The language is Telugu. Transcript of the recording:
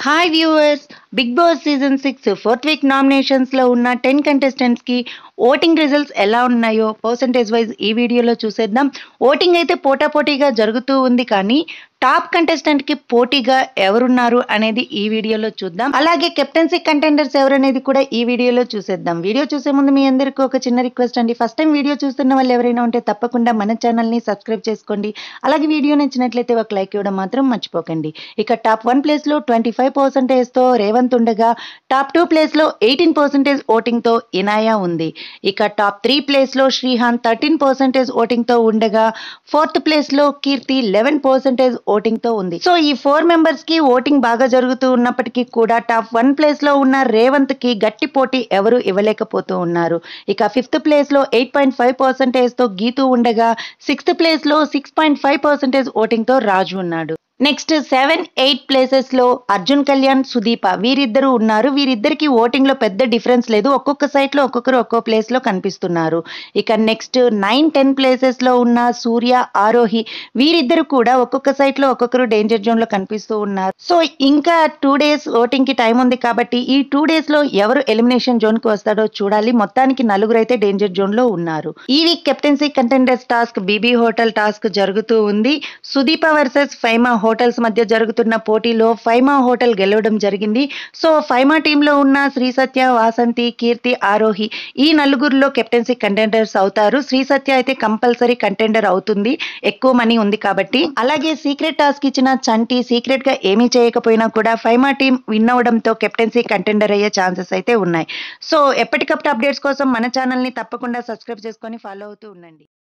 hi viewers big boss season six fourth week నామినేషన్స్లో ఉన్న టెన్ కంటెస్టెంట్స్కి ఓటింగ్ రిజల్ట్స్ ఎలా ఉన్నాయో పర్సంటేజ్ వైజ్ ఈ వీడియోలో చూసేద్దాం ఓటింగ్ అయితే పోటాపోటీగా జరుగుతూ ఉంది కానీ టాప్ కంటెస్టెంట్ కి పోటీగా ఎవరున్నారు అనేది ఈ వీడియోలో చూద్దాం అలాగే కెప్టెన్సీ కంటెండర్స్ ఎవరనేది కూడా ఈ వీడియోలో చూసేద్దాం వీడియో చూసే ముందు మీ అందరికీ ఒక చిన్న రిక్వెస్ట్ అండి ఫస్ట్ టైం వీడియో చూస్తున్న వాళ్ళు ఎవరైనా ఉంటే తప్పకుండా మన ఛానల్ ని సబ్స్క్రైబ్ చేసుకోండి అలాగే వీడియో నచ్చినట్లయితే ఒక లైక్ ఇవ్వడం మాత్రం మర్చిపోకండి ఇక టాప్ వన్ ప్లేస్ లో ట్వంటీ ఫైవ్ పర్సెంటేజ్ తో రేవంత్ ఉండగా టాప్ టూ ప్లేస్ లో ఎయిటీన్ పర్సెంటేజ్ ఓటింగ్ తో ఇనాయా ఉంది ఇక టాప్ త్రీ ప్లేస్ లో శ్రీహాన్ థర్టీన్ పర్సెంటేజ్ ఓటింగ్ తో ఉండగా ఫోర్త్ ప్లేస్ లో కీర్తి లెవెన్ పర్సెంటేజ్ ఓటింగ్ తో ఉంది సో ఈ ఫోర్ మెంబర్స్ కి ఓటింగ్ బాగా జరుగుతూ ఉన్నప్పటికీ కూడా టాప్ వన్ ప్లేస్ లో ఉన్న రేవంత్ కి గట్టి పోటీ ఎవరు ఇవ్వలేకపోతూ ఉన్నారు ఇక ఫిఫ్త్ ప్లేస్ లో ఎయిట్ పాయింట్ ఫైవ్ పర్సెంటేజ్ తో గీతూ ఉండగా సిక్స్త్ ప్లేస్ లో six point five percentage voting తో రాజు ఉన్నాడు నెక్స్ట్ సెవెన్ ఎయిట్ ప్లేసెస్ లో అర్జున్ కళ్యాణ్ సుదీప వీరిద్దరు ఉన్నారు వీరిద్దరికి ఓటింగ్ లో పెద్ద డిఫరెన్స్ లేదు ఒక్కొక్క సైట్ లో ఒక్కొక్కరు ఒక్కో ప్లేస్ లో కనిపిస్తున్నారు ఇక నెక్స్ట్ నైన్ టెన్ ప్లేసెస్ లో ఉన్న సూర్య ఆరోహి వీరిద్దరు కూడా ఒక్కొక్క సైట్ లో ఒక్కొక్కరు డేంజర్ జోన్ లో కనిపిస్తూ ఉన్నారు సో ఇంకా టూ డేస్ ఓటింగ్ కి టైం ఉంది కాబట్టి ఈ టూ డేస్ లో ఎవరు ఎలిమినేషన్ జోన్ కి వస్తాడో చూడాలి మొత్తానికి నలుగురు అయితే డేంజర్ జోన్ లో ఉన్నారు ఈ week captaincy contenders task BB hotel task జరుగుతూ ఉంది సుదీప వర్సెస్ ఫైమా హోటల్స్ మధ్య జరుగుతున్న పోటీలో ఫైమా హోటల్ గెలవడం జరిగింది సో ఫైమా టీంలో ఉన్న శ్రీ సత్య వాసంతి కీర్తి ఆరోహి ఈ నలుగురిలో కెప్టెన్సీ కంటెండర్స్ అవుతారు శ్రీ సత్య అయితే కంపల్సరీ కంటెండర్ అవుతుంది ఎక్కువ మనీ ఉంది కాబట్టి అలాగే సీక్రెట్ టాస్క్ ఇచ్చిన చంటి సీక్రెట్ గా ఏమీ చేయకపోయినా కూడా ఫైమా టీం విన్ అవడంతో కెప్టెన్సీ కంటెండర్ అయ్యే ఛాన్సెస్ అయితే ఉన్నాయి సో ఎప్పటికప్పుడు అప్డేట్స్ కోసం మన ఛానల్ని తప్పకుండా సబ్స్క్రైబ్ చేసుకొని ఫాలో అవుతూ ఉండండి